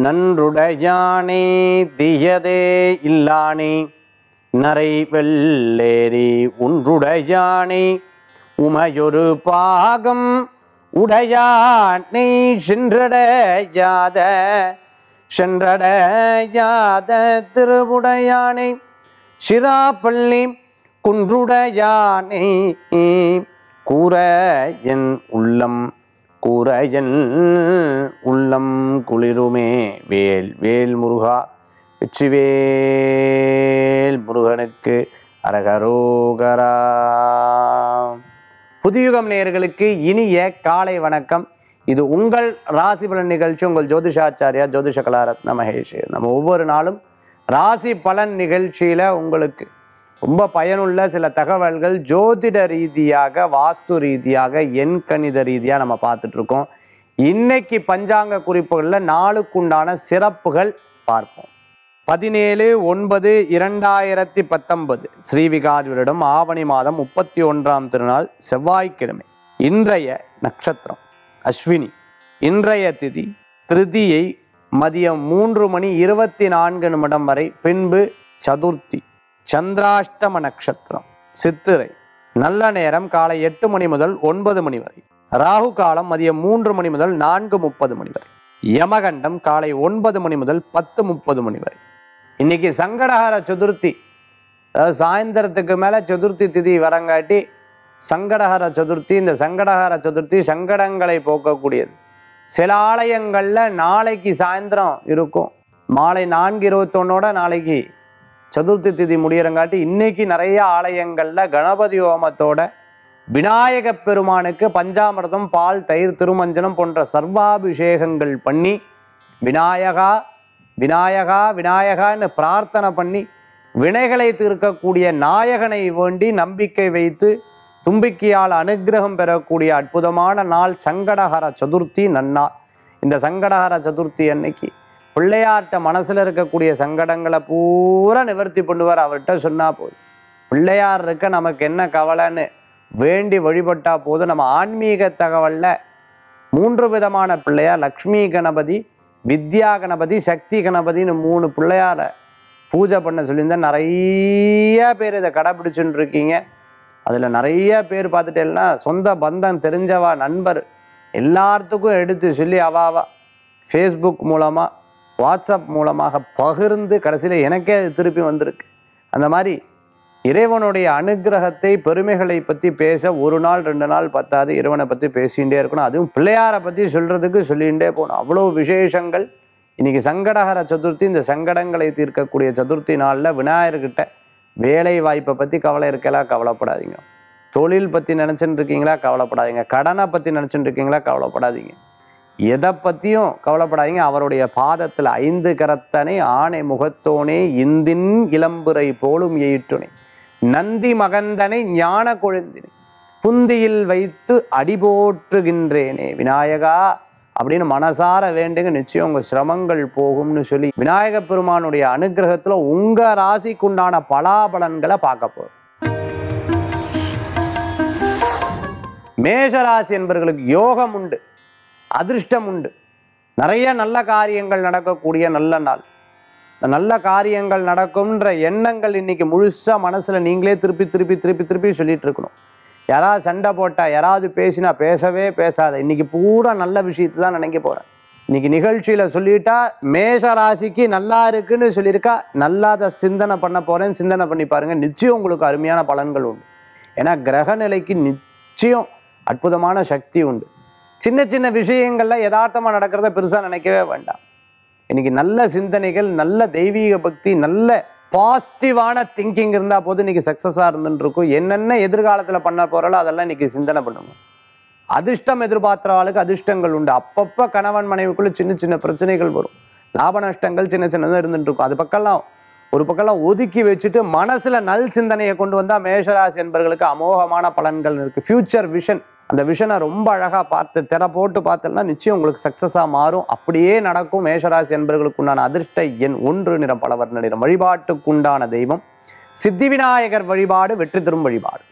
நன்றுடையானே தீயதே இல்லானே நரை வெள்ளேரி ஒன்றுடையானே உமையொரு பாகம் உடையானை சென்றடையாத சென்றடையாத திருவுடையானை சிராப்பள்ளி குன்றுடையானை கூற என் உள்ளம் கூற என் உள்ளம் குளிருமே வேல் வேல் முருகா வெற்றிவேல் முருகனுக்கு அரகரோகரா புதியுகம் நேயர்களுக்கு இனிய காலை வணக்கம் இது உங்கள் ராசி பலன் நிகழ்ச்சி உங்கள் ஜோதிஷாச்சாரியா ஜோதிஷ கலாரத்ன மகேஷ் நம்ம ஒவ்வொரு நாளும் ராசி பலன் நிகழ்ச்சியில் உங்களுக்கு ரொம்ப பயனுள்ள சில தகவல்கள் ஜோதிட ரீதியாக வாஸ்து ரீதியாக எண் கணித ரீதியாக நம்ம பார்த்துட்டு இருக்கோம் இன்னைக்கு பஞ்சாங்க குறிப்புகளில் நாளுக்குண்டான சிறப்புகள் பார்ப்போம் பதினேழு ஒன்பது இரண்டாயிரத்தி பத்தொன்பது ஸ்ரீவிகாரிவரிடம் ஆவணி மாதம் முப்பத்தி ஒன்றாம் திருநாள் செவ்வாய்க்கிழமை இன்றைய நட்சத்திரம் அஸ்வினி இன்றைய திதி திருதியை மதியம் மூன்று மணி இருபத்தி நான்கு நிமிடம் வரை பின்பு சதுர்த்தி சந்திராஷ்டம நட்சத்திரம் சித்திரை நல்ல நேரம் காலை எட்டு மணி முதல் ஒன்பது மணி வரை ராகு காலம் மதியம் மூன்று மணி முதல் நான்கு முப்பது மணி வரை யமகண்டம் காலை ஒன்பது மணி முதல் பத்து முப்பது மணி வரை இன்னைக்கு சங்கடஹர சதுர்த்தி அதாவது சாயந்தரத்துக்கு மேலே சதுர்த்தி திதி வரங்காட்டி சங்கடஹர சதுர்த்தி இந்த சங்கடஹர சதுர்த்தி சங்கடங்களை போக்கக்கூடியது சில ஆலயங்களில் நாளைக்கு சாயந்தரம் இருக்கும் மாலை நான்கு இருபத்தொன்னோட நாளைக்கு சதுர்த்தி திதி முடியறங்காட்டி இன்னைக்கு நிறைய ஆலயங்களில் கணபதி ஹோமத்தோட விநாயக பெருமானுக்கு பஞ்சாமிர்தம் பால் தயிர் திருமஞ்சனம் போன்ற சர்வாபிஷேகங்கள் பண்ணி விநாயகா விநாயகா விநாயகான்னு பிரார்த்தனை பண்ணி வினைகளை தீர்க்கக்கூடிய நாயகனை வேண்டி நம்பிக்கை வைத்து தும்பிக்கையால் அனுக்கிரகம் பெறக்கூடிய அற்புதமான நாள் சங்கடஹர சதுர்த்தி நன்னாள் இந்த சங்கடஹர சதுர்த்தி அன்னைக்கு பிள்ளையார்ட்ட மனசில் இருக்கக்கூடிய சங்கடங்களை பூரா நிவர்த்தி பண்ணுவார் அவர்கிட்ட சொன்னால் போதும் பிள்ளையார் இருக்க நமக்கு என்ன கவலைன்னு வேண்டி வழிபட்டா போதும் நம்ம ஆன்மீக தகவலில் மூன்று விதமான பிள்ளையார் லக்ஷ்மி கணபதி வித்யா கணபதி சக்தி கணபதின்னு மூணு பிள்ளையாரை பூஜை பண்ண சொல்லியிருந்தேன் நிறைய பேர் இதை கடைப்பிடிச்சுட்டு இருக்கீங்க அதில் நிறைய பேர் பார்த்துட்டேன்னா சொந்த பந்தம் தெரிஞ்சவா நண்பர் எல்லாத்துக்கும் எடுத்து சொல்லி அவாவா ஃபேஸ்புக் மூலமாக வாட்ஸ்அப் மூலமாக பகிர்ந்து கடைசியில் எனக்கே அது திருப்பி வந்திருக்கு அந்த மாதிரி இறைவனுடைய அனுக்கிரகத்தை பெருமைகளை பற்றி பேச ஒரு நாள் ரெண்டு நாள் பத்தாது இறைவனை பற்றி பேசிகிட்டே இருக்கணும் அதுவும் பிள்ளையாரை பற்றி சொல்கிறதுக்கு சொல்லிகிட்டே போகணும் அவ்வளோ விசேஷங்கள் இன்னைக்கு சங்கடஹர சதுர்த்தி இந்த சங்கடங்களை தீர்க்கக்கூடிய சதுர்த்தி நாளில் விநாயகர்கிட்ட வேலை வாய்ப்பை பற்றி கவலை இருக்கலாம் கவலைப்படாதீங்க தொழில் பற்றி நினச்சிட்டு இருக்கீங்களா கவலைப்படாதீங்க கடனை பற்றி நினச்சிட்டு இருக்கீங்களா கவலைப்படாதீங்க எதை பற்றியும் கவலைப்படாதீங்க அவருடைய பாதத்தில் ஐந்து கரத்தனை ஆணை முகத்தோனே இந்தின் இளம்புரை போலும் எயிற்றுனை நந்தி மகந்தனை ஞான கொழுந்தினை புந்தியில் வைத்து அடிபோற்றுகின்றேனே விநாயகா அப்படின்னு மனசார வேண்டுங்க நிச்சயம் உங்கள் சிரமங்கள் போகும்னு சொல்லி விநாயக பெருமானுடைய அனுகிரகத்தில் உங்கள் ராசிக்குண்டான பலாபலன்களை பார்க்க போகிறோம் மேஷராசி என்பவர்களுக்கு யோகம் உண்டு அதிர்ஷ்டம் உண்டு நிறைய நல்ல காரியங்கள் நடக்கக்கூடிய நல்ல நாள் இந்த நல்ல காரியங்கள் நடக்கும்ன்ற எண்ணங்கள் இன்னைக்கு முழுசா மனசுல நீங்களே திருப்பி திருப்பி திருப்பி திருப்பி சொல்லிட்டு இருக்கணும் யாராவது சண்டை போட்டா யாராவது பேசினா பேசவே பேசாத இன்னைக்கு பூரா நல்ல விஷயத்தை தான் நினைக்க போறேன் இன்னைக்கு நிகழ்ச்சியில சொல்லிட்டா மேஷ ராசிக்கு நல்லா இருக்குன்னு சொல்லியிருக்கா நல்லா அதை சிந்தனை பண்ண போறேன் சிந்தனை பண்ணி பாருங்க நிச்சயம் உங்களுக்கு அருமையான பலன்கள் உண்டு ஏன்னா கிரக நிலைக்கு நிச்சயம் அற்புதமான சக்தி உண்டு சின்ன சின்ன விஷயங்கள்ல யதார்த்தமாக நடக்கிறத பெருசாக நினைக்கவே வேண்டாம் இன்னைக்கு நல்ல சிந்தனைகள் நல்ல தெய்வீக பக்தி நல்ல பாசிட்டிவான திங்கிங் இருந்தால் போது இன்னைக்கு சக்ஸஸாக இருந்துட்டு இருக்கும் என்னென்ன எதிர்காலத்தில் பண்ண போகிறாலோ அதெல்லாம் இன்னைக்கு சிந்தனை பண்ணுங்க அதிர்ஷ்டம் எதிர்பார்க்குறவாளுக்கு அதிர்ஷ்டங்கள் உண்டு அப்பப்போ கணவன் மனைவிக்குள்ள சின்ன சின்ன பிரச்சனைகள் வரும் லாப நஷ்டங்கள் சின்ன சின்னதாக இருந்துட்டு இருக்கும் அது பக்கம்லாம் ஒரு பக்கம்லாம் ஒதுக்கி வச்சுட்டு மனசுல நல் சிந்தனையை கொண்டு வந்தா மேஷராசி என்பவர்களுக்கு அமோகமான பலன்கள் இருக்கு ஃபியூச்சர் விஷன் அந்த விஷனை ரொம்ப அழகா பார்த்து திற போட்டு பார்த்தோம்னா நிச்சயம் உங்களுக்கு சக்சஸா மாறும் அப்படியே நடக்கும் மேஷராசி என்பவர்களுக்கு உண்டான அதிர்ஷ்ட எண் ஒன்று நிறம் பலவர்ண நிறம் வழிபாட்டுக்குண்டான தெய்வம் சித்தி விநாயகர் வழிபாடு வெற்றி தரும் வழிபாடு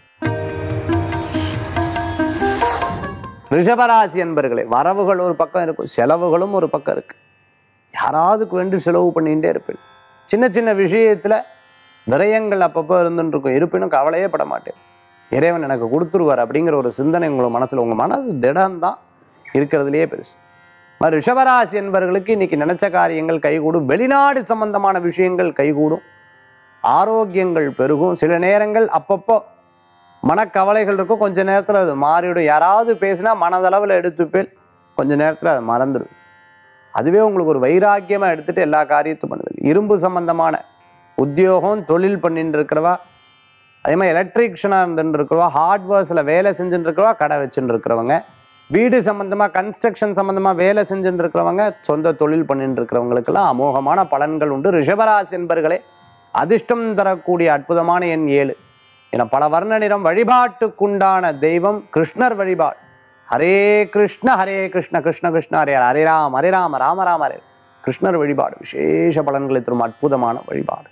ரிஷபராசி என்பர்களே வரவுகள் ஒரு பக்கம் இருக்கும் செலவுகளும் ஒரு பக்கம் இருக்கு யாராவதுக்கு வேண்டி செலவு பண்ணிகிட்டே இருப்பேன் சின்ன சின்ன விஷயத்தில் விரயங்கள் அப்பப்போ இருந்துட்டு இருக்கும் இருப்பினும் கவலையே பட மாட்டேன் இறைவன் எனக்கு கொடுத்துருவார் அப்படிங்கிற ஒரு சிந்தனை உங்களை மனசில் உங்கள் மனசு திடம்தான் இருக்கிறதுலையே பெருசு மாதிரி ரிஷபராசி என்பவர்களுக்கு இன்னைக்கு நினைச்ச காரியங்கள் கைகூடும் வெளிநாடு சம்பந்தமான விஷயங்கள் கைகூடும் ஆரோக்கியங்கள் பெருகும் சில நேரங்கள் அப்பப்போ மனக்கவலைகள் இருக்கும் கொஞ்ச நேரத்தில் அது மாறிவிடும் யாராவது பேசினா மனதளவில் எடுத்துப்பேன் கொஞ்ச நேரத்தில் அது மறந்துடும் அதுவே உங்களுக்கு ஒரு வைராக்கியமாக எடுத்துட்டு எல்லா காரியத்தையும் பண்ணுவேன் இரும்பு சம்பந்தமான உத்தியோகம் தொழில் பண்ணிட்டு இருக்கிறவா அதே மாதிரி எலக்ட்ரிஷியனாக இருந்துட்டு இருக்கிறவா ஹார்ட்வேர்ஸில் வேலை செஞ்சுட்டு இருக்கிறவா கடை வச்சுட்டு இருக்கிறவங்க வீடு சம்மந்தமாக கன்ஸ்ட்ரக்ஷன் சம்மந்தமாக வேலை செஞ்சுட்டு இருக்கிறவங்க சொந்த தொழில் பண்ணிட்டு இருக்கிறவங்களுக்கெல்லாம் அமோகமான பலன்கள் உண்டு ரிஷபராசி என்பர்களே அதிர்ஷ்டம் தரக்கூடிய அற்புதமான எண் ஏழு என பல வர்ண நிறம் வழிபாட்டுக்குண்டான தெய்வம் கிருஷ்ணர் வழிபாடு ஹரே கிருஷ்ண ஹரே கிருஷ்ண கிருஷ்ண கிருஷ்ண ஹரே ஹரே. ஹரே ராம் ஹரே ராம ராம ராம ஹரே கிருஷ்ணர் வழிபாடு விசேஷ பலன்களை தரும் அற்புதமான வழிபாடு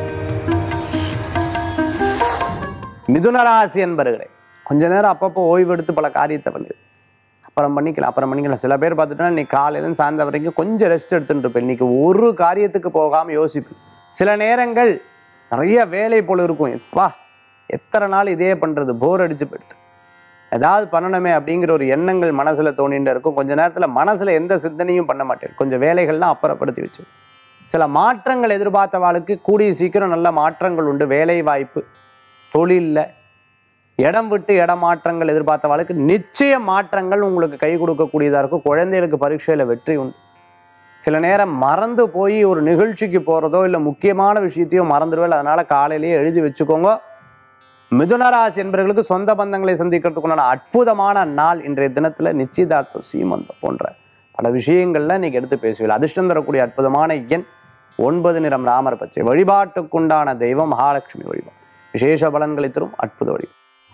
மிதுன ராசி என்பர்களே கொஞ்ச நேரம் அப்பப்போ ஓய்வு எடுத்து பல காரியத்தை பண்ணிடு அப்புறம் பண்ணிக்கலாம் அப்புறம் பண்ணிக்கலாம் சில பேர் பார்த்துட்டா இன்னைக்கு காலையிலேருந்து சாயந்தரம் வரைக்கும் கொஞ்சம் ரெஸ்ட் எடுத்துட்டு இருப்பேன் இன்னைக்கு ஒரு காரியத்துக்கு போகாமல் யோசிப்பேன் சில நேரங்கள் நிறைய வேலை போல இருக்கும் வா எத்தனை நாள் இதே பண்ணுறது போர் அடிச்சு போயிடுது ஏதாவது பண்ணணுமே அப்படிங்கிற ஒரு எண்ணங்கள் மனசில் தோணிட்டு இருக்கும் கொஞ்ச நேரத்தில் மனசில் எந்த சிந்தனையும் பண்ண மாட்டேன் கொஞ்சம் வேலைகள்லாம் அப்புறப்படுத்தி வச்சு சில மாற்றங்கள் எதிர்பார்த்தவாளுக்கு கூடிய சீக்கிரம் நல்ல மாற்றங்கள் உண்டு வேலை வாய்ப்பு தொழிலில் இடம் விட்டு இடம் மாற்றங்கள் எதிர்பார்த்தவாளுக்கு நிச்சய மாற்றங்கள் உங்களுக்கு கை கொடுக்கக்கூடியதாக இருக்கும் குழந்தைகளுக்கு பரீட்சையில் வெற்றி உண்டு சில நேரம் மறந்து போய் ஒரு நிகழ்ச்சிக்கு போகிறதோ இல்லை முக்கியமான விஷயத்தையோ மறந்துடுவேன் அதனால் காலையிலேயே எழுதி வச்சுக்கோங்க மிதுனராசி என்பவர்களுக்கு சொந்த பந்தங்களை சந்திக்கிறதுக்குண்டான அற்புதமான நாள் இன்றைய தினத்தில் நிச்சயதார்த்தம் சீமந்தம் போன்ற பல விஷயங்கள்ல இன்னைக்கு எடுத்து பேசுவீர்கள் அதிர்ஷ்டம் தரக்கூடிய அற்புதமான எண் ஒன்பது நிறம் ராமர் பச்சை வழிபாட்டுக்குண்டான தெய்வம் மகாலட்சுமி வழிபாடு விசேஷ பலன்களை தரும் அற்புத வழி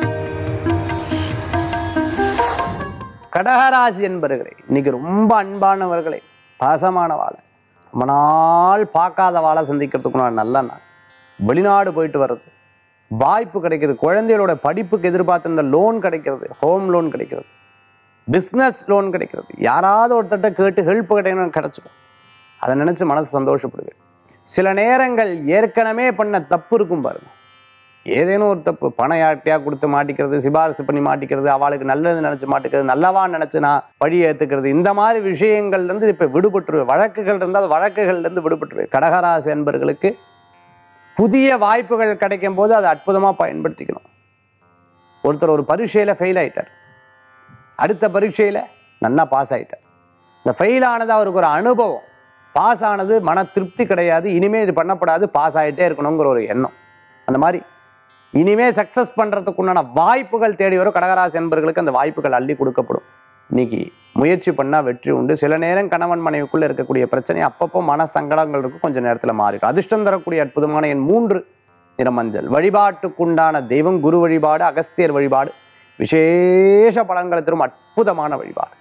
கடகராசி என்பவர்களே இன்னைக்கு ரொம்ப அன்பானவர்களே பாசமான வாழை ரொம்ப நாள் பார்க்காத வாழை சந்திக்கிறதுக்குண்டான நல்ல நாள் வெளிநாடு போயிட்டு வர்றது வாய்ப்பு கிடைக்கிறது குழந்தைகளோட படிப்புக்கு எதிர்பார்த்திருந்த லோன் கிடைக்கிறது ஹோம் லோன் கிடைக்கிறது பிஸ்னஸ் லோன் கிடைக்கிறது யாராவது ஒருத்தட்ட கேட்டு ஹெல்ப் கிடைக்கணும் கிடைச்சிடும் அதை நினச்சி மனசு சந்தோஷப்படுவேன் சில நேரங்கள் ஏற்கனவே பண்ண தப்பு இருக்கும் பாருங்க ஏதேனும் ஒரு தப்பு பணம் யார்ட்டையா கொடுத்து மாட்டிக்கிறது சிபாரிசு பண்ணி மாட்டிக்கிறது அவளுக்கு நல்லது நினச்சி மாட்டிக்கிறது நல்லவா நினச்சி நான் பழி ஏற்றுக்கிறது இந்த மாதிரி விஷயங்கள்லேருந்து இப்போ விடுபட்டுருவேன் வழக்குகள் இருந்தால் வழக்குகள்லேருந்து விடுபட்டுருவேன் கடகராசி என்பர்களுக்கு புதிய வாய்ப்புகள் கிடைக்கும் போது அதை அற்புதமாக பயன்படுத்திக்கணும் ஒருத்தர் ஒரு பரீட்சையில் ஃபெயில் ஆயிட்டார் அடுத்த பரீட்சையில் நல்லா பாஸ் ஆயிட்டார் இந்த ஃபெயில் ஆனது அவருக்கு ஒரு அனுபவம் பாஸ் ஆனது மன திருப்தி கிடையாது இனிமேல் இது பண்ணப்படாது பாஸ் ஆகிட்டே இருக்கணுங்கிற ஒரு எண்ணம் அந்த மாதிரி இனிமே சக்ஸஸ் பண்ணுறதுக்குண்டான வாய்ப்புகள் தேடி வரும் கடகராசி என்பவர்களுக்கு அந்த வாய்ப்புகள் அள்ளி கொடுக்கப்படும் இன்னைக்கு முயற்சி பண்ணால் வெற்றி உண்டு சில நேரம் கணவன் மனைவிக்குள்ளே இருக்கக்கூடிய பிரச்சனை அப்பப்போ மன சங்கடங்கள் இருக்கும் கொஞ்சம் நேரத்தில் மாறிடும் அதிர்ஷ்டம் தரக்கூடிய அற்புதமான என் மூன்று நிறமஞ்சள் வழிபாட்டுக்குண்டான தெய்வம் குரு வழிபாடு அகஸ்தியர் வழிபாடு விசேஷ பலன்களை தரும் அற்புதமான வழிபாடு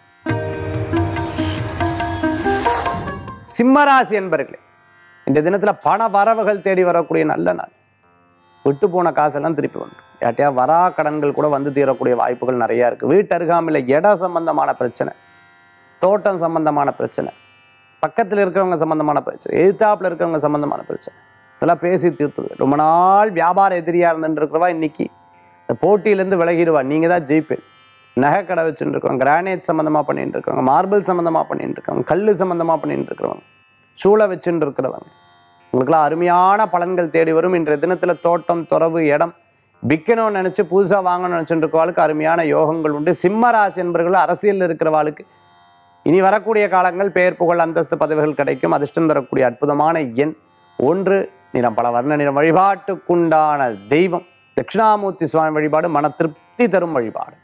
சிம்மராசி என்பர்களே இந்த தினத்தில் பண வரவுகள் தேடி வரக்கூடிய நல்ல நாள் விட்டு போன காசெல்லாம் திருப்பி வந்துடும் யார்ட்டையா வரா கடன்கள் கூட வந்து தீரக்கூடிய வாய்ப்புகள் நிறையா இருக்குது வீட்டு அருகாமையில் இட சம்பந்தமான பிரச்சனை தோட்டம் சம்பந்தமான பிரச்சனை பக்கத்தில் இருக்கிறவங்க சம்பந்தமான பிரச்சனை எதிர்த்தாப்புல இருக்கிறவங்க சம்பந்தமான பிரச்சனை இதெல்லாம் பேசி தீர்த்துது ரொம்ப நாள் வியாபார எதிரியாக இருந்துட்டு இருக்கிறவா இன்னைக்கு இந்த போட்டியிலேருந்து விலகிடுவா நீங்கள் தான் ஜெயிப்பேன் நகை கடை வச்சுட்டு இருக்கவங்க கிரானைட் சம்மந்தமாக பண்ணிட்டு இருக்கவங்க மார்பிள் சம்மந்தமாக பண்ணிட்டு இருக்கவங்க கல் சம்மந்தமாக பண்ணிட்டு இருக்கிறவங்க சூளை வச்சுட்டு இருக்கிறவங்க உங்களுக்கெல்லாம் அருமையான பலன்கள் தேடி வரும் இன்றைய தினத்தில் தோட்டம் துறவு இடம் விற்கணும்னு நினச்சி புதுசாக வாங்கணும்னு நினச்சிட்டு இருக்கவாளுக்கு அருமையான யோகங்கள் உண்டு சிம்ம ராசி என்பர்கள் அரசியலில் இருக்கிறவாளுக்கு இனி வரக்கூடிய காலங்கள் பெயர் புகழ் அந்தஸ்து பதவிகள் கிடைக்கும் அதிர்ஷ்டம் தரக்கூடிய அற்புதமான எண் ஒன்று நிறம் பல வர்ண நிறம் வழிபாட்டுக்குண்டான தெய்வம் தட்சிணாமூர்த்தி சுவாமி வழிபாடு மன திருப்தி தரும் வழிபாடு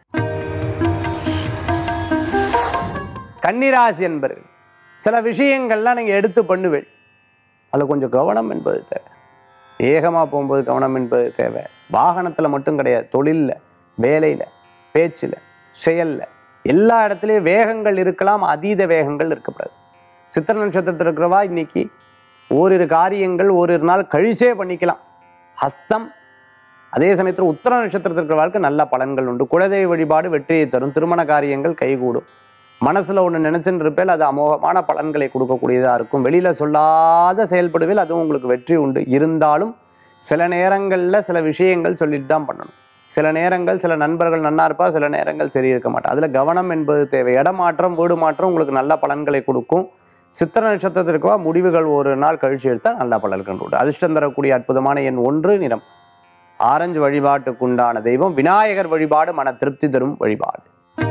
கன்னிராசி என்பர்கள் சில விஷயங்கள்லாம் நீங்கள் எடுத்து பண்ணுவேன் அதில் கொஞ்சம் கவனம் என்பது தேவை வேகமாக போகும்போது கவனம் என்பது தேவை வாகனத்தில் மட்டும் கிடையாது தொழிலில் வேலையில் பேச்சில் செயலில் எல்லா இடத்துலையும் வேகங்கள் இருக்கலாம் அதீத வேகங்கள் இருக்கக்கூடாது சித்திர நட்சத்திரத்தில் இருக்கிறவா இன்னைக்கு ஓரிரு காரியங்கள் ஓரிரு நாள் கழிச்சே பண்ணிக்கலாம் ஹஸ்தம் அதே சமயத்தில் உத்தர நட்சத்திரத்தில் இருக்கிற வாழ்க்கை நல்ல பலன்கள் உண்டு குலதெய்வ வழிபாடு வெற்றியை தரும் திருமண காரியங்கள் கைகூடும் மனசில் ஒன்று நினச்சின்னு இருப்பேல் அது அமோகமான பலன்களை கொடுக்கக்கூடியதாக இருக்கும் வெளியில் சொல்லாத செயல்படுவேல் அதுவும் உங்களுக்கு வெற்றி உண்டு இருந்தாலும் சில நேரங்களில் சில விஷயங்கள் சொல்லிட்டு தான் பண்ணணும் சில நேரங்கள் சில நண்பர்கள் நன்னா இருப்பா சில நேரங்கள் சரி இருக்க மாட்டா அதில் கவனம் என்பது தேவை இடமாற்றம் வீடு மாற்றம் உங்களுக்கு நல்ல பலன்களை கொடுக்கும் சித்திர நட்சத்திரத்திற்குவா முடிவுகள் ஒரு நாள் கழிச்சு எடுத்தால் நல்ல பலன்கள் உண்டு அதிர்ஷ்டம் தரக்கூடிய அற்புதமான எண் ஒன்று நிறம் ஆரஞ்சு வழிபாட்டுக்குண்டான தெய்வம் விநாயகர் வழிபாடு மன திருப்தி தரும் வழிபாடு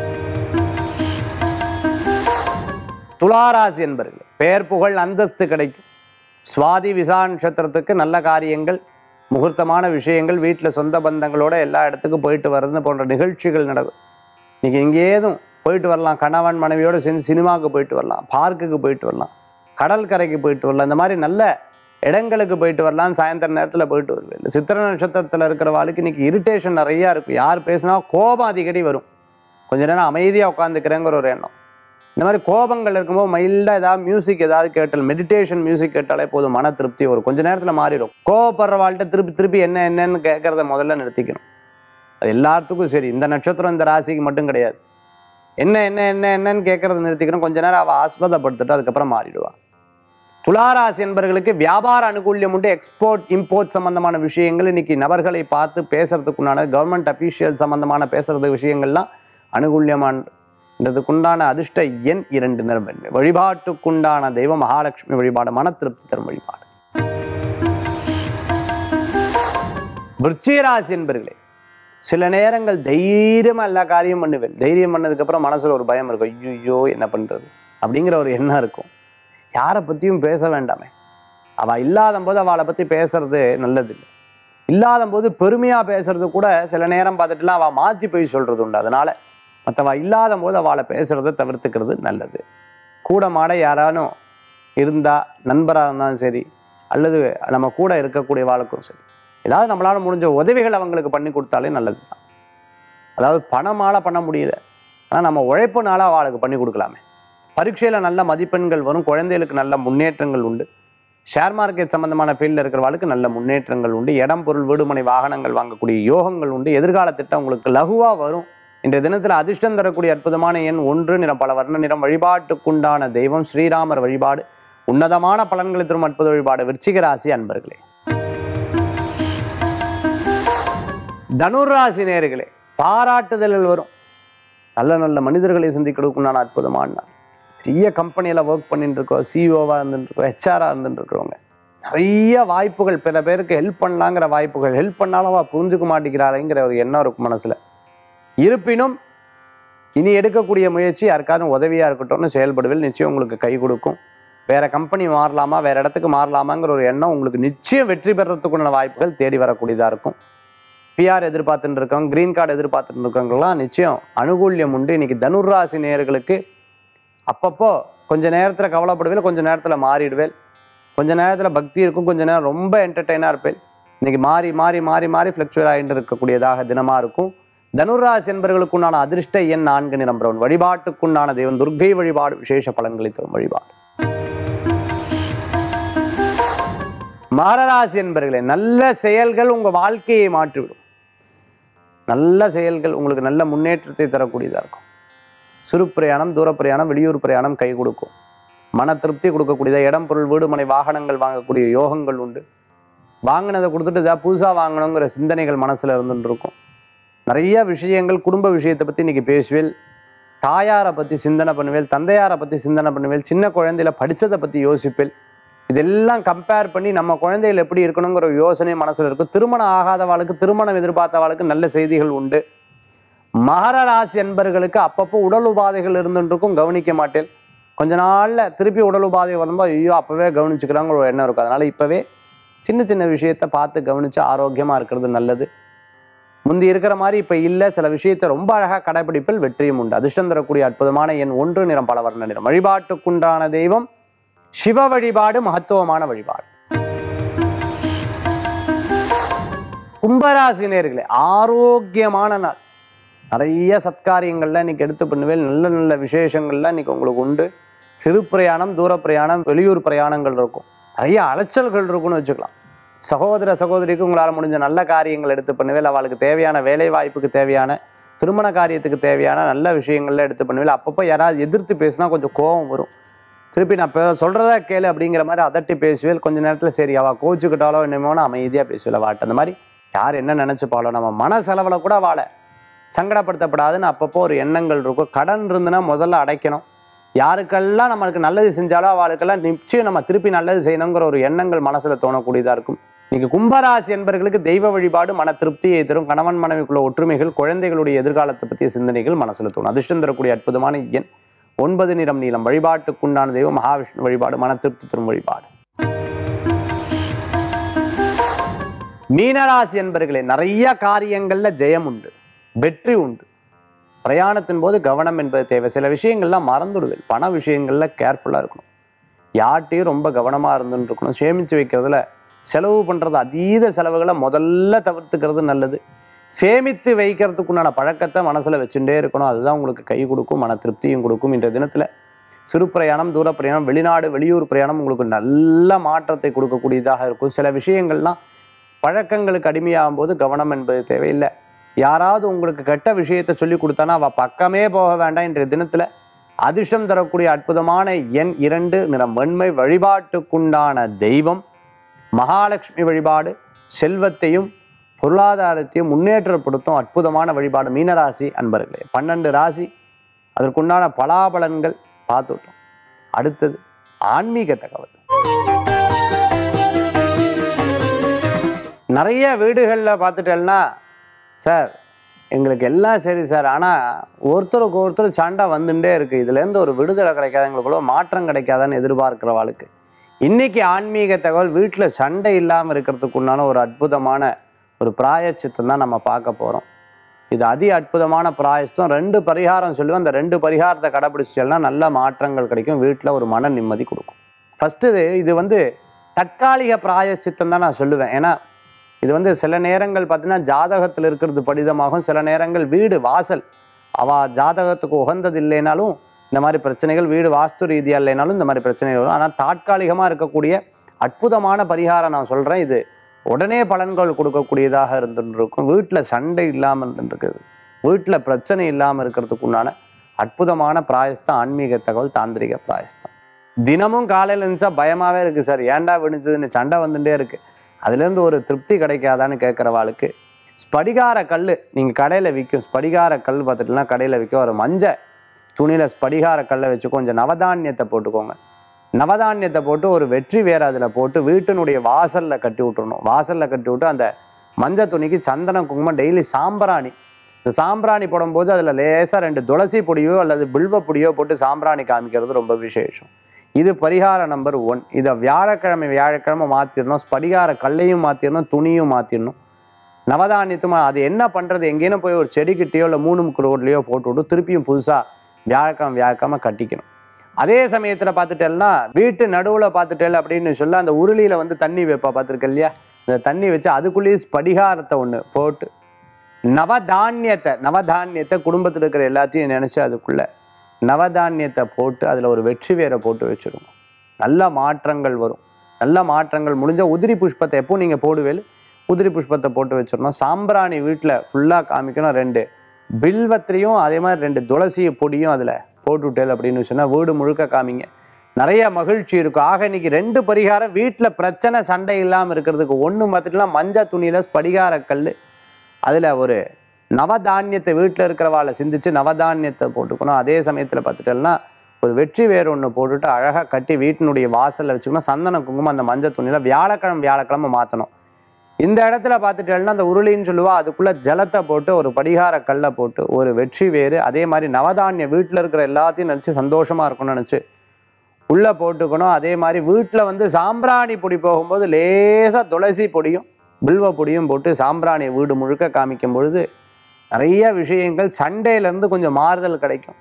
துளாராசி என்பர்கள் பெயர் புகழ் அந்தஸ்து கிடைக்கும் சுவாதி விசா நட்சத்திரத்துக்கு நல்ல காரியங்கள் முகூர்த்தமான விஷயங்கள் வீட்டில் சொந்த பந்தங்களோட எல்லா இடத்துக்கும் போயிட்டு வர்றது போன்ற நிகழ்ச்சிகள் நடக்கும் நீங்கள் இங்கேதும் போயிட்டு வரலாம் கணவன் மனைவியோடு சேர்ந்து சினிமாவுக்கு போயிட்டு வரலாம் பார்க்குக்கு போயிட்டு வரலாம் கடல் கரைக்கு போயிட்டு வரலாம் இந்த மாதிரி நல்ல இடங்களுக்கு போயிட்டு வரலாம் சாயந்தர நேரத்தில் போயிட்டு வருவேன் சித்திர நட்சத்திரத்தில் இருக்கிற வாழ்க்கை இன்னைக்கு இரிட்டேஷன் நிறையா இருக்கும் யார் பேசினா கோபம் அடிக்கடி வரும் கொஞ்ச நேரம் அமைதியாக உட்காந்துக்கிறேங்கிற ஒரு எண்ணம் இந்த மாதிரி கோபங்கள் இருக்கும்போது மைல்டாக ஏதாவது மியூசிக் ஏதாவது கேட்டால் மெடிடேஷன் மியூசிக் கேட்டாலே போதும் மன திருப்தி வரும் கொஞ்ச நேரத்தில் மாறிடும் கோவப்படுற வாழ்க்கை திருப்பி திருப்பி என்ன என்னன்னு கேட்கறத முதல்ல நிறுத்திக்கணும் அது எல்லாத்துக்கும் சரி இந்த நட்சத்திரம் இந்த ராசிக்கு மட்டும் கிடையாது என்ன என்ன என்ன என்னன்னு கேட்கறத நிறுத்திக்கணும் கொஞ்ச நேரம் அவள் ஆஸ்வாதப்படுத்திட்டு அதுக்கப்புறம் மாறிடுவா துளாராசி என்பவர்களுக்கு வியாபார அனுகூல்யம் உண்டு எக்ஸ்போர்ட் இம்போர்ட் சம்பந்தமான விஷயங்கள் இன்னைக்கு நபர்களை பார்த்து பேசுறதுக்குண்டான கவர்மெண்ட் அஃபீஷியல் சம்பந்தமான பேசுறது விஷயங்கள்லாம் அனுகூல்யமானதுக்குண்டான அதிர்ஷ்ட எண் இரண்டு நிறம் வெண்மை வழிபாட்டுக்குண்டான தெய்வம் மகாலட்சுமி வழிபாடு மன திருப்தி தரும் வழிபாடு விருச்சிகராசி என்பர்களே சில நேரங்கள் தைரியமா எல்லா காரியம் பண்ணுவேன் தைரியம் பண்ணதுக்கப்புறம் மனசுல ஒரு பயம் இருக்கும் ஐயோ என்ன பண்றது அப்படிங்கிற ஒரு எண்ணம் இருக்கும் யாரை பற்றியும் பேச வேண்டாமே அவள் இல்லாத போது அவளை பற்றி பேசுறது நல்லதில்லை இல்லாத போது பெருமையாக பேசுறது கூட சில நேரம் பார்த்துட்டுலாம் அவள் மாற்றி போய் சொல்கிறது உண்டு அதனால் மற்றவ இல்லாத போது அவளை பேசுகிறத தவிர்த்துக்கிறது நல்லது கூட மாட யாரானும் இருந்தால் நண்பராக இருந்தாலும் சரி அல்லது நம்ம கூட இருக்கக்கூடிய வாழ்க்கும் சரி ஏதாவது நம்மளால் முடிஞ்ச உதவிகள் அவங்களுக்கு பண்ணி கொடுத்தாலே நல்லது தான் அதாவது பணமால பண்ண முடியல ஆனால் நம்ம உழைப்புனால அவளுக்கு பண்ணி கொடுக்கலாமே பரீட்சையில் நல்ல மதிப்பெண்கள் வரும் குழந்தைகளுக்கு நல்ல முன்னேற்றங்கள் உண்டு ஷேர் மார்க்கெட் சம்பந்தமான ஃபீல்டில் இருக்கிறவாளுக்கு நல்ல முன்னேற்றங்கள் உண்டு இடம் பொருள் வீடுமனை வாகனங்கள் வாங்கக்கூடிய யோகங்கள் உண்டு எதிர்கால திட்டம் உங்களுக்கு லகுவாக வரும் இன்றைய தினத்தில் அதிர்ஷ்டம் தரக்கூடிய அற்புதமான எண் ஒன்று நிறம் பல வர்ண நிறம் வழிபாட்டுக்குண்டான தெய்வம் ஸ்ரீராமர் வழிபாடு உன்னதமான பலன்களை தரும் அற்புத வழிபாடு விருச்சிக ராசி அன்பர்களே தனுராசி நேர்களே பாராட்டுதல்கள் வரும் நல்ல நல்ல மனிதர்களை சந்திக்கிறதுக்குண்டான அற்புதமான நாள் பெரிய கம்பெனியில் ஒர்க் பண்ணிட்டு இருக்கோம் சிஇஓவாக இருந்துட்டு இருக்கோம் ஹெச்ஆராக இருந்துட்டு இருக்கிறவங்க நிறைய வாய்ப்புகள் பிற பேருக்கு ஹெல்ப் பண்ணலாங்கிற வாய்ப்புகள் ஹெல்ப் பண்ணாலும் அவள் புரிஞ்சுக்க மாட்டேங்கிறாளேங்கிற ஒரு எண்ணம் இருக்கும் மனசில் இருப்பினும் இனி எடுக்கக்கூடிய முயற்சி யாருக்காவது உதவியாக இருக்கட்டும்னு செயல்படுவில் நிச்சயம் உங்களுக்கு கை கொடுக்கும் வேற கம்பெனி மாறலாமா வேற இடத்துக்கு மாறலாமாங்கிற ஒரு எண்ணம் உங்களுக்கு நிச்சயம் வெற்றி பெறத்துக்குள்ள வாய்ப்புகள் தேடி வரக்கூடியதாக இருக்கும் பிஆர் எதிர்பார்த்துட்டு இருக்கவங்க க்ரீன் கார்டு எதிர்பார்த்துட்டு இருக்கவங்கலாம் நிச்சயம் அனுகூல்யம் உண்டு இன்னைக்கு தனுராசி நேயர்களுக்கு அப்பப்போ கொஞ்ச நேரத்தில் கவலைப்படுவேல் கொஞ்ச நேரத்தில் மாறிடுவேல் கொஞ்ச நேரத்தில் பக்தி இருக்கும் கொஞ்ச நேரம் ரொம்ப என்டர்டெயினாக இருப்பேன் இன்னைக்கு மாறி மாறி மாறி மாறி ஃப்ளக்சுவேட் ஆகிட்டு இருக்கக்கூடியதாக தினமாக இருக்கும் தனுராசி என்பவர்களுக்குண்டான அதிர்ஷ்ட எண் நான்கு நிறம் பிரவுன் வழிபாட்டுக்குண்டான தெய்வம் துர்க்கை வழிபாடு விசேஷ பலன்களை தரும் வழிபாடு மகராசி என்பர்களே நல்ல செயல்கள் உங்கள் வாழ்க்கையை மாற்றிவிடும் நல்ல செயல்கள் உங்களுக்கு நல்ல முன்னேற்றத்தை தரக்கூடியதாக இருக்கும் சிறு பிரயாணம் தூர பிரயாணம் வெளியூர் பிரயாணம் கை கொடுக்கும் மன திருப்தி கொடுக்கக்கூடியதாக இடம் பொருள் வீடு மனை வாகனங்கள் வாங்கக்கூடிய யோகங்கள் உண்டு வாங்கினதை கொடுத்துட்டு ஏதாவது புதுசாக வாங்கணுங்கிற சிந்தனைகள் மனசில் இருந்துட்டு இருக்கும் நிறைய விஷயங்கள் குடும்ப விஷயத்தை பற்றி இன்றைக்கி பேசுவேல் தாயாரை பற்றி சிந்தனை பண்ணுவேல் தந்தையாரை பற்றி சிந்தனை பண்ணுவேல் சின்ன குழந்தையில படித்ததை பற்றி யோசிப்பேல் இதெல்லாம் கம்பேர் பண்ணி நம்ம குழந்தைகள் எப்படி இருக்கணுங்கிற ஒரு யோசனை மனசில் இருக்கும் திருமணம் ஆகாதவாளுக்கு திருமணம் எதிர்பார்த்தவாளுக்கு நல்ல செய்திகள் உண்டு மகர ராசி என்பர்களுக்கு அப்பப்போ உடல் உபாதைகள் இருந்துருக்கும் கவனிக்க மாட்டேன் கொஞ்ச நாளில் திருப்பி உடல் உபாதை வரும்போது ஐயோ அப்போவே கவனிச்சுக்கலாங்கிற ஒரு எண்ணம் இருக்கும் அதனால் இப்போவே சின்ன சின்ன விஷயத்தை பார்த்து கவனித்து ஆரோக்கியமாக இருக்கிறது நல்லது முந்தி இருக்கிற மாதிரி இப்போ இல்லை சில விஷயத்தை ரொம்ப அழகாக கடைபிடிப்பில் வெற்றியும் உண்டு அதிர்ஷ்டம் தரக்கூடிய அற்புதமான எண் ஒன்று நிறம் பல வர்ண நிறம் வழிபாட்டுக்குண்டான தெய்வம் சிவ வழிபாடு மகத்துவமான வழிபாடு கும்பராசினியர்களே ஆரோக்கியமான நாள் நிறைய சத்காரியங்கள்லாம் இன்னைக்கு எடுத்து பண்ணுவேன் நல்ல நல்ல விசேஷங்கள்லாம் இன்னைக்கு உங்களுக்கு உண்டு சிறு பிரயாணம் தூர பிரயாணம் வெளியூர் பிரயாணங்கள் இருக்கும் நிறைய அலைச்சல்கள் இருக்கும்னு வச்சுக்கலாம் சகோதர சகோதரிக்கு உங்களால் முடிஞ்ச நல்ல காரியங்கள் எடுத்து பண்ணுவேன் அவளுக்கு தேவையான வேலை வாய்ப்புக்கு தேவையான திருமண காரியத்துக்கு தேவையான நல்ல விஷயங்கள்ல எடுத்து பண்ணுவீங்க அப்பப்போ யாராவது எதிர்த்து பேசினா கொஞ்சம் கோபம் வரும் திருப்பி நான் இப்போ சொல்கிறதா கேளு அப்படிங்கிற மாதிரி அதட்டி பேசுவேல் கொஞ்ச நேரத்தில் சரி அவள் கோச்சுக்கிட்டாலோ என்னமோனா அமைதியாக பேசுவேல வாட்ட அந்த மாதிரி யார் என்ன நினச்சிப்பாளோ நம்ம மன செலவில் கூட வாழ சங்கடப்படுத்தப்படாதுன்னு அப்பப்போ ஒரு எண்ணங்கள் இருக்கும் கடன் இருந்துன்னா முதல்ல அடைக்கணும் யாருக்கெல்லாம் நம்மளுக்கு நல்லது செஞ்சாலோ அவளுக்கெல்லாம் நிச்சயம் நம்ம திருப்பி நல்லது செய்யணுங்கிற ஒரு எண்ணங்கள் மனசில் தோணக்கூடியதாக இருக்கும் இன்னைக்கு கும்பராசி என்பவர்களுக்கு தெய்வ வழிபாடு மன திருப்தியை தரும் கணவன் மனைவிக்குள்ள ஒற்றுமைகள் குழந்தைகளுடைய எதிர்காலத்தை பற்றிய சிந்தனைகள் மனசில் தோணும் அதிர்ஷ்டம் தரக்கூடிய அற்புதமான எண் ஒன்பது நிறம் நீளம் வழிபாட்டுக்குண்டான தெய்வம் மகாவிஷ்ணு வழிபாடு மன திருப்தி தரும் வழிபாடு மீனராசி என்பர்களே நிறைய காரியங்கள்ல ஜெயம் உண்டு வெற்றி உண்டு பிரயாணத்தின் போது கவனம் என்பது தேவை சில விஷயங்கள்லாம் மறந்துடுவேன் பண விஷயங்கள்ல கேர்ஃபுல்லாக இருக்கணும் யார்ட்டையும் ரொம்ப கவனமாக இருந்துன்னு இருக்கணும் சேமித்து வைக்கிறதுல செலவு பண்ணுறது அதீத செலவுகளை முதல்ல தவிர்த்துக்கிறது நல்லது சேமித்து வைக்கிறதுக்குண்டான பழக்கத்தை மனசில் வச்சுட்டே இருக்கணும் அதுதான் உங்களுக்கு கை கொடுக்கும் மன திருப்தியும் கொடுக்கும் இன்றைய தினத்தில் சிறு பிரயாணம் தூர பிரயாணம் வெளிநாடு வெளியூர் பிரயாணம் உங்களுக்கு நல்ல மாற்றத்தை கொடுக்கக்கூடியதாக இருக்கும் சில விஷயங்கள்லாம் பழக்கங்களுக்கு அடிமையாகும் போது கவனம் என்பது தேவையில்லை யாராவது உங்களுக்கு கெட்ட விஷயத்தை சொல்லி கொடுத்தானா அவள் பக்கமே போக வேண்டாம் இன்றைய தினத்தில் அதிர்ஷ்டம் தரக்கூடிய அற்புதமான எண் இரண்டு நிறம் வெண்மை வழிபாட்டுக்குண்டான தெய்வம் மகாலட்சுமி வழிபாடு செல்வத்தையும் பொருளாதாரத்தையும் முன்னேற்றப்படுத்தும் அற்புதமான வழிபாடு மீனராசி அன்பர்களே பன்னெண்டு ராசி அதற்குண்டான பலாபலன்கள் பார்த்துட்டோம் அடுத்தது ஆன்மீக தகவல் நிறைய வீடுகளில் பார்த்துட்டேன்னா சார் எங்களுக்கு எல்லாம் சரி சார் ஆனால் ஒருத்தருக்கு ஒருத்தர் சண்டை வந்துட்டே இருக்குது இதுலேருந்து ஒரு விடுதலை கிடைக்காத எங்களுக்குள்ள மாற்றம் கிடைக்காதான்னு எதிர்பார்க்கிறவாளுக்கு இன்னைக்கு ஆன்மீக தகவல் வீட்டில் சண்டை இல்லாமல் இருக்கிறதுக்குண்டான ஒரு அற்புதமான ஒரு பிராயச்சித்தம் தான் நம்ம பார்க்க போகிறோம் இது அதி அற்புதமான பிராயச்சித்தம் ரெண்டு பரிகாரம் சொல்லுவேன் அந்த ரெண்டு பரிகாரத்தை கடைப்பிடிச்சோம்னா நல்ல மாற்றங்கள் கிடைக்கும் வீட்டில் ஒரு மன நிம்மதி கொடுக்கும் ஃபஸ்ட்டு இது வந்து தற்காலிக பிராயச்சித்தம் தான் நான் சொல்லுவேன் ஏன்னா இது வந்து சில நேரங்கள் பார்த்தீங்கன்னா ஜாதகத்தில் இருக்கிறது படிதமாகும் சில நேரங்கள் வீடு வாசல் அவ ஜாதகத்துக்கு உகந்தது இல்லைனாலும் இந்த மாதிரி பிரச்சனைகள் வீடு வாஸ்து ரீதியாக இல்லைனாலும் இந்த மாதிரி பிரச்சனைகள் வரும் ஆனால் தாட்காலிகமாக இருக்கக்கூடிய அற்புதமான பரிகாரம் நான் சொல்கிறேன் இது உடனே பலன்கள் கொடுக்கக்கூடியதாக இருந்துருக்கும் வீட்டில் சண்டை இல்லாமல் இருந்துருக்குது வீட்டில் பிரச்சனை இல்லாமல் இருக்கிறதுக்கு உண்டான அற்புதமான பிராயஸ்தம் ஆன்மீக தகவல் தாந்திரிக பிராயஸ்தம் தினமும் காலையில் இருந்துச்சா பயமாகவே இருக்குது சார் ஏன்டா விடுஞ்சதுன்னு சண்டை வந்துட்டே இருக்குது அதுலேருந்து ஒரு திருப்தி கிடைக்காதான்னு கேட்குறவாளுக்கு ஸ்படிகார கல் நீங்கள் கடையில் விற்கும் ஸ்படிகார கல் பார்த்துட்டுனா கடையில் விற்கும் ஒரு மஞ்சள் துணியில் ஸ்படிகார கல்லை வச்சு கொஞ்சம் நவதானியத்தை போட்டுக்கோங்க நவதானியத்தை போட்டு ஒரு வெற்றி வேற அதில் போட்டு வீட்டினுடைய வாசலில் கட்டி விட்டுறணும் வாசலில் கட்டி விட்டு அந்த மஞ்சள் துணிக்கு சந்தனம் குங்குமம் டெய்லி சாம்பிராணி இந்த சாம்பிராணி போடும்போது அதில் லேசாக ரெண்டு துளசி பொடியோ அல்லது பில்வ பொடியோ போட்டு சாம்பிராணி காமிக்கிறது ரொம்ப விசேஷம் இது பரிகார நம்பர் ஒன் இதை வியாழக்கிழமை வியாழக்கிழமை மாற்றிடணும் ஸ்படிகார கல்லையும் மாற்றிடணும் துணியும் மாற்றிடணும் நவதானியத்துமா அது என்ன பண்ணுறது எங்கேயும் போய் ஒரு செடிக்கிட்டேயோ இல்லை மூணு முக்கு ரோட்லேயோ போட்டு விட்டு திருப்பியும் புதுசாக வியாழக்கிழமை வியாழக்கிழமை கட்டிக்கணும் அதே சமயத்தில் பார்த்துட்டேன்னா வீட்டு நடுவில் பார்த்துட்டேல் அப்படின்னு சொல்ல அந்த உருளியில் வந்து தண்ணி வைப்பா பார்த்துருக்க இல்லையா இந்த தண்ணி வச்சு அதுக்குள்ளேயே ஸ்படிகாரத்தை ஒன்று போட்டு நவதானியத்தை நவதானியத்தை குடும்பத்தில் இருக்கிற எல்லாத்தையும் நினச்சி அதுக்குள்ளே நவதானியத்தை போட்டு அதில் ஒரு வெற்றி வேரை போட்டு வச்சுருங்க நல்ல மாற்றங்கள் வரும் நல்ல மாற்றங்கள் முடிஞ்ச உதிரி புஷ்பத்தை எப்போ நீங்கள் போடுவேல் உதிரி புஷ்பத்தை போட்டு வச்சிடணும் சாம்பிராணி வீட்டில் ஃபுல்லாக காமிக்கணும் ரெண்டு பில்வத்திலையும் அதே மாதிரி ரெண்டு துளசி பொடியும் அதில் போட்டுவிட்டேல் அப்படின்னு சொன்னால் வீடு முழுக்க காமிங்க நிறைய மகிழ்ச்சி இருக்கும் ஆக இன்னைக்கு ரெண்டு பரிகாரம் வீட்டில் பிரச்சனை சண்டை இல்லாமல் இருக்கிறதுக்கு ஒன்று பார்த்துட்டுலாம் மஞ்சள் துணியில் ஸ்படிகார கல் அதில் ஒரு நவதானியத்தை வீட்டில் இருக்கிறவாளை சிந்திச்சு நவதானியத்தை போட்டுக்கணும் அதே சமயத்தில் பார்த்துட்டோம்னா ஒரு வெற்றி வேர் ஒன்று போட்டுட்டு அழகாக கட்டி வீட்டினுடைய வாசலில் வச்சுக்கணும் சந்தன குங்குமம் அந்த மஞ்சள் துணியில் வியாழக்கிழமை வியாழக்கிழமை மாற்றணும் இந்த இடத்துல பார்த்துட்டேன்னா அந்த உருளின்னு சொல்லுவா அதுக்குள்ளே ஜலத்தை போட்டு ஒரு படிகார கல்லை போட்டு ஒரு வெற்றி வேறு அதே மாதிரி நவதானிய வீட்டில் இருக்கிற எல்லாத்தையும் நினச்சி சந்தோஷமாக இருக்கணும்னு நினச்சி உள்ளே போட்டுக்கணும் அதே மாதிரி வீட்டில் வந்து சாம்பிராணி பொடி போகும்போது லேசாக துளசி பொடியும் பில்வ பொடியும் போட்டு சாம்பிராணி வீடு முழுக்க காமிக்கும் பொழுது நிறைய விஷயங்கள் சண்டேலேருந்து கொஞ்சம் மாறுதல் கிடைக்கும்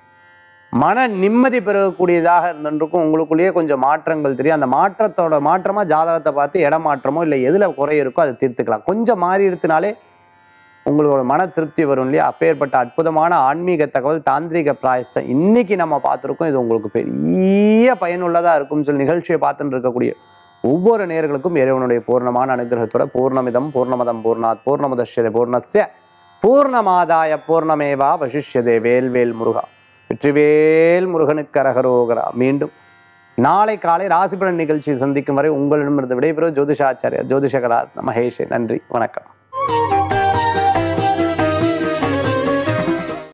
மன நிம்மதி பெறக்கூடியதாக இருந்திருக்கும் உங்களுக்குள்ளேயே கொஞ்சம் மாற்றங்கள் தெரியும் அந்த மாற்றத்தோட மாற்றமாக ஜாதகத்தை பார்த்து இடம் மாற்றமோ இல்லை எதில் குறை இருக்கோ அதை தீர்த்துக்கலாம் கொஞ்சம் மாறி எடுத்தினாலே உங்களோட மன திருப்தி வரும் இல்லையா அப்பேற்பட்ட அற்புதமான ஆன்மீக தகவல் தாந்திரிக பிராயஸ்தம் இன்னைக்கு நம்ம பார்த்துருக்கோம் இது உங்களுக்கு பெரிய பயனுள்ளதாக இருக்கும்னு சொல்லி நிகழ்ச்சியை பார்த்துட்டு இருக்கக்கூடிய ஒவ்வொரு நேர்களுக்கும் இறைவனுடைய பூர்ணமான அனுகிரகத்தோட பூர்ணமிதம் பூர்ணமதம் பூர்ணாத் பூர்ணமதஸ்ய பூர்ணஸ்ய பூர்ணமாதாய பூர்ணமேவா வசிஷ்யதே வேல்வேல் முருகா வெற்றிவேல் முருகனுக்கு அரகரோகரா மீண்டும் நாளை காலை ராசிபலன் நிகழ்ச்சி சந்திக்கும் வரை உங்களிடமிருந்து விடைபெறும் ஜோதிஷாச்சாரியா ஜோதிஷகரா மகேஷ் நன்றி வணக்கம்